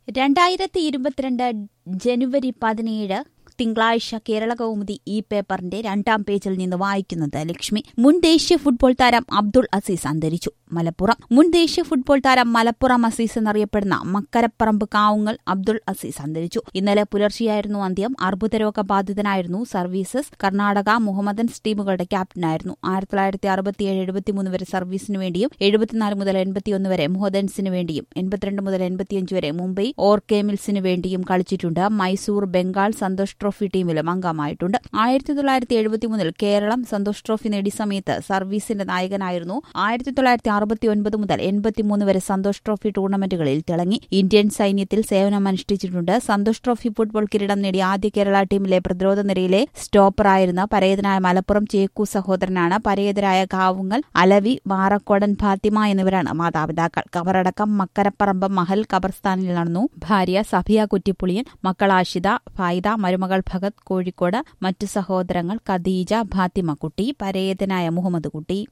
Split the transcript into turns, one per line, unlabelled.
രണ്ടായിരത്തി ഇരുപത്തിരണ്ട് ജനുവരി പതിനേഴ് തിങ്കളാഴ്ച കേരള കൗമുദി ഈ പേപ്പറിന്റെ രണ്ടാം പേജിൽ നിന്ന് വായിക്കുന്നത് ലക്ഷ്മി മുൻ ദേശീയ ഫുട്ബോൾ താരം അബ്ദുൾ അസീസ് അന്തരിച്ചു മലപ്പുറം മുൻ ദേശീയ ഫുട്ബോൾ താരം മലപ്പുറം അസീസ് എന്നറിയപ്പെടുന്ന മക്കരപ്പറമ്പ് കാവുങ്ങൽ അബ്ദുൾ അസീസ് അന്തരിച്ചു ഇന്നലെ പുലർച്ചെയായിരുന്നു അന്ത്യം അർബുദരോഗ ബാധിതനായിരുന്നു സർവീസസ് കർണാടക മുഹമ്മദൻസ് ടീമുകളുടെ ക്യാപ്റ്റനായിരുന്നു ആയിരത്തി തൊള്ളായിരത്തി അറുപത്തിയേഴ് എഴുപത്തിമൂന്ന് വരെ സർവീസിനു വേണ്ടിയും എഴുപത്തിനാല് മുതൽ എൺപത്തിയൊന്ന് വരെ മുഹദൻസിന് വേണ്ടിയും എൺപത്തിരണ്ട് മുതൽ എൺപത്തിയഞ്ച് വരെ മുംബൈ ഓർക്കേമിൽസിന് വേണ്ടിയും കളിച്ചിട്ടുണ്ട് മൈസൂർ ബംഗാൾ സന്തോഷ് ട്രോഫി ടീമിലും അംഗമായിട്ടുണ്ട് ആയിരത്തി തൊള്ളായിരത്തി എഴുപത്തിമൂന്നിൽ കേരളം സന്തോഷ് ട്രോഫി നേടിയ സമയത്ത് സർവീസിന്റെ നായകനായിരുന്നു ആയിരത്തി തൊള്ളായിരത്തി അറുപത്തിയൊൻപത് മുതൽ എൺപത്തിമൂന്ന് വരെ സന്തോഷ് ട്രോഫി ടൂർണമെന്റുകളിൽ തിളങ്ങി ഇന്ത്യൻ സൈന്യത്തിൽ സേവനമനുഷ്ഠിച്ചിട്ടുണ്ട് സന്തോഷ് ട്രോഫി ഫുട്ബോൾ കിരീടം നേടിയ ആദ്യ കേരള ടീമിലെ പ്രതിരോധ നിരയിലെ സ്റ്റോപ്പറായിരുന്ന പരേതനായ മലപ്പുറം ചേക്കു സഹോദരനാണ് പരേതരായ കാവുങ്ങൽ അലവി വാറക്കോടൻ ഫാത്തിമ എന്നിവരാണ് മാതാപിതാക്കൾ കബറടക്കം മക്കരപ്പറമ്പ് മഹൽ ഖബർസ്ഥാനിൽ നടന്നു ഭാര്യ സഫിയ കുറ്റിപ്പുളിയൻ മക്കൾ ആഷിത ഫായിദ മരുമകൾ ഭഗത് കോഴിക്കോട് മറ്റു സഹോദരങ്ങൾ ഖദീജ ഫാത്തിമ കുട്ടി പരേതനായ മുഹമ്മദ് കുട്ടി